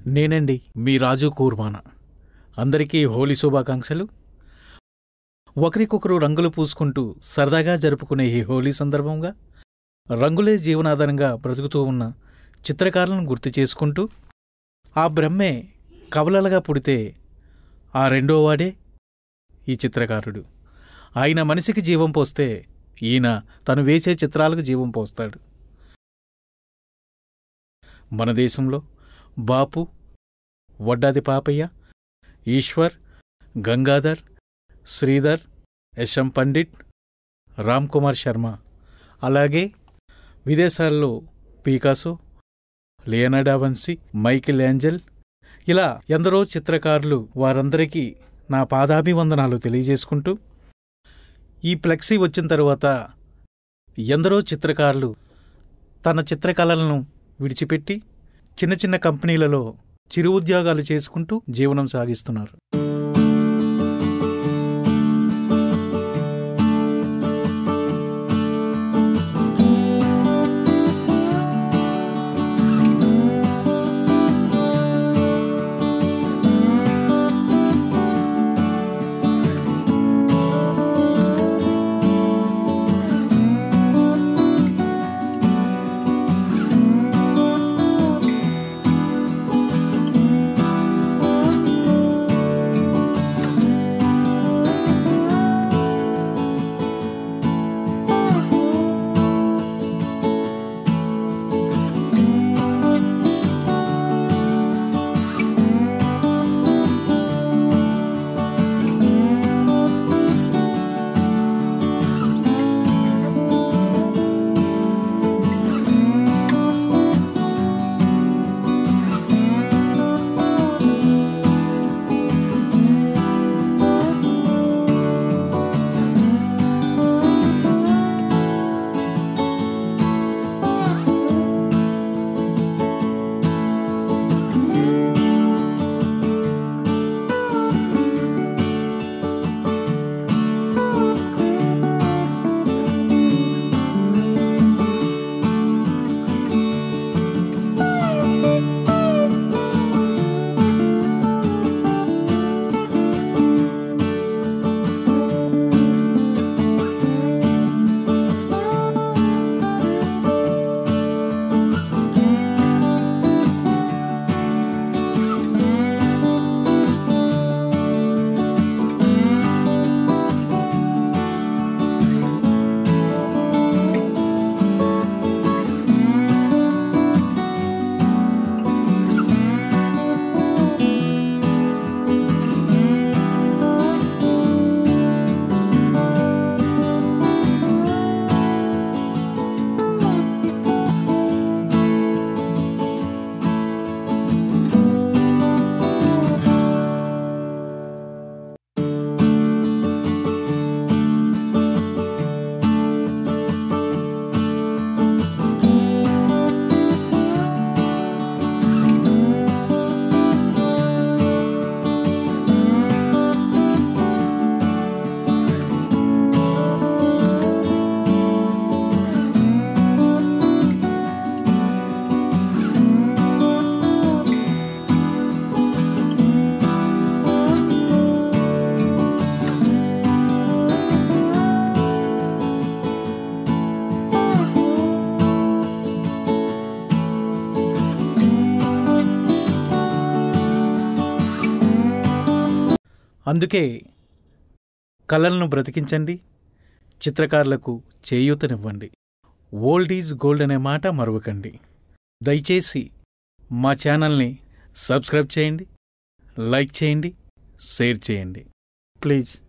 నేనండి మీ రాజు కూర్మాన అందరికీ హోలీ శుభాకాంక్షలు ఒకరికొకరు రంగులు పూసుకుంటూ సరదాగా జరుపుకునే ఈ హోలీ సందర్భంగా రంగులే జీవనాధారంగా బ్రతుకుతూ ఉన్న చిత్రకారులను గుర్తు చేసుకుంటూ ఆ బ్రహ్మే కవలలుగా పుడితే ఆ రెండో వాడే ఈ చిత్రకారుడు ఆయన మనిషికి జీవం పోస్తే ఈయన తను వేసే చిత్రాలకు జీవం పోస్తాడు మన దేశంలో బాపు వడ్డాది పాపయ్య ఈశ్వర్ గంగాధర్ శ్రీధర్ యశం పండిట్ రామ్ కుమార్ శర్మ అలాగే విదేశాల్లో Picasso Leonardo Vinci Michelangelo ఇలా ఎందరో చిత్రకారులు వారందరికీ నా పాదాభివందనాలు తెలియజేసుకుంటూ ఈ ఫ్లెక్సీ వచ్చిన తరువాత ఎందరో చిత్రకారులు తన చిత్రకళలను విడిచిపెట్టి చిన్న చిన్న కంపెనీలలో చిరు ఉద్యోగాలు చేసుకుంటూ జీవనం సాగిస్తున్నారు అందుకే కళలను బ్రతికించండి చిత్రకారులకు చేయూతనివ్వండి ఓల్డ్ ఈజ్ గోల్డ్ అనే మాట మరవకండి దయచేసి మా ఛానల్ని సబ్స్క్రైబ్ చేయండి లైక్ చేయండి షేర్ చేయండి ప్లీజ్